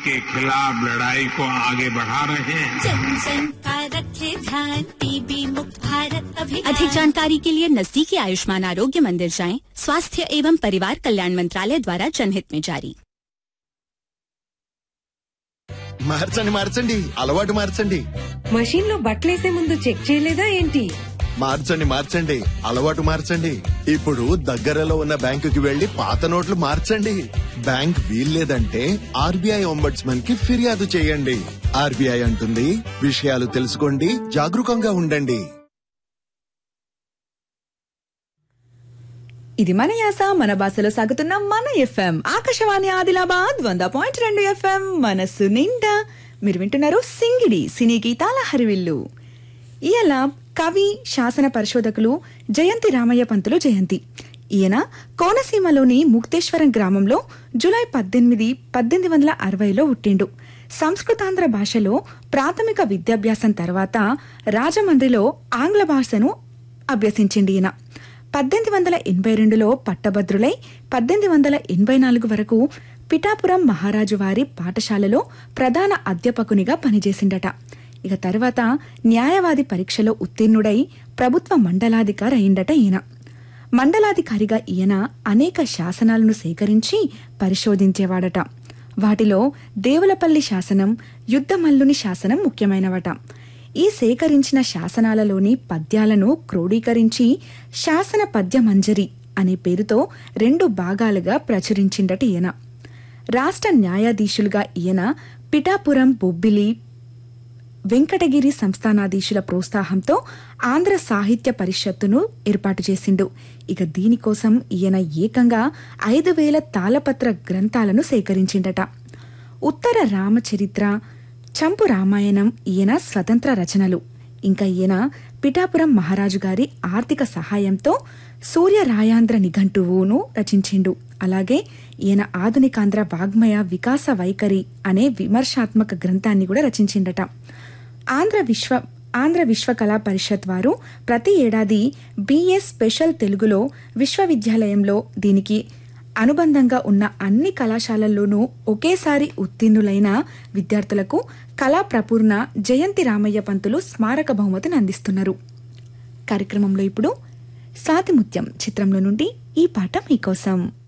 के खिलाफ लड़ाई को आगे बढ़ा रहे हैं जन जन का रखे ध्यान टीबी मुक्त भारत अभियान अधिक जानकारी के लिए नजदीकी आयुष्मान आरोग्य मंदिर जाएं स्वास्थ्य एवं परिवार कल्याण मंत्रालय द्वारा जनहित में जारी మార్చండి మార్చండి అలవాటు మార్చండి మషీన్ లో బట్టలేసే ముందు చెక్ చేయలేదా ఏంటి మార్చండి మార్చండి అలవాటు మార్చండి ఇప్పుడు దగ్గరలో ఉన్న బ్యాంకుకి వెళ్లి పాత నోట్లు మార్చండి బ్యాంక్ వీల్లేదంటే ఆర్బీఐ ఒంబడ్స్మన్ కి ఫిర్యాదు చేయండి ఆర్బీఐ అంటుంది విషయాలు తెలుసుకోండి జాగరూకంగా ఉండండి ఇది మన యాస మన భాషలో సాగుతున్న మన ఎఫ్ఎం ఆకాశవాణి ఆదిలాబాద్ వంద పాయింట్ రెండు ఎఫ్ఎం మనస్సు నిండా మీరు వింటున్నారు సింగిడి సినీ గీతాల హరివిల్లు ఇయల కవి శాసన పరిశోధకులు జయంతి రామయ్య పంతులు జయంతి ఈయన కోనసీమలోని ముక్తేశ్వరం గ్రామంలో జూలై పద్దెనిమిది పద్దెనిమిది వందల అరవైలో పుట్టిండు సంస్కృతాంధ్ర భాషలో ప్రాథమిక విద్యాభ్యాసం తర్వాత రాజమండ్రిలో ఆంగ్ల భాషను అభ్యసించింది ఈయన పద్దెనిమిది వందల ఎనభై రెండులో పట్టభద్రులై పద్దెనిమిది వందల ఎనభై నాలుగు వరకు పిఠాపురం మహారాజు వారి పాఠశాలలో ప్రధాన అధ్యాపకునిగా పనిచేసిండట ఇక తర్వాత న్యాయవాది పరీక్షలో ఉత్తీర్ణుడై ప్రభుత్వ మండలాధికారి అయిందట ఈయన మండలాధికారిగా ఈయన అనేక శాసనాలను సేకరించి పరిశోధించేవాడట వాటిలో దేవులపల్లి శాసనం యుద్ధమల్లుని శాసనం ముఖ్యమైనవట ఈ సేకరించిన శాసనాలలోని పద్యాలను క్రోడీకరించి శాసన పద్య మంజరి అనే పేరుతో రెండు భాగాలుగా ప్రచురించిండట ఈయన రాష్ట్ర న్యాయాధీశులుగా ఈయన పిఠాపురం బొబ్బిలి వెంకటగిరి సంస్థానాధీశుల ప్రోత్సాహంతో ఆంధ్ర సాహిత్య పరిషత్తును ఏర్పాటు చేసిండు ఇక దీనికోసం ఈయన ఏకంగా ఐదు వేల తాళపత్ర గ్రంథాలను సేకరించిండట ఉత్తర రామచరిత్ర చంపు రామాయణం ఈయన స్వతంత్ర రచనలు ఇంకా ఈయన పిఠాపురం మహారాజు గారి ఆర్థిక సహాయంతో సూర్య రాయాంధ్ర నిఘంటువును రచించిండు అలాగే ఈయన ఆధునికాంధ్ర వాగ్మయ వికాస వైఖరి అనే విమర్శాత్మక గ్రంథాన్ని కూడా రచించిండట ఆంధ్ర విశ్వ ఆంధ్ర విశ్వకళా పరిషత్ వారు ప్రతి ఏడాది బిఎస్ స్పెషల్ తెలుగులో విశ్వవిద్యాలయంలో దీనికి అనుబంధంగా ఉన్న అన్ని కళాశాలల్లోనూ ఒకేసారి ఉత్తీర్ణులైన విద్యార్థులకు కళా ప్రపూర్ణ జయంతి రామయ్య పంతులు స్మారక బహుమతిని అందిస్తున్నారు కార్యక్రమంలో ఇప్పుడు స్వాతిముత్యం చిత్రంలో నుండి ఈ పాట మీకోసం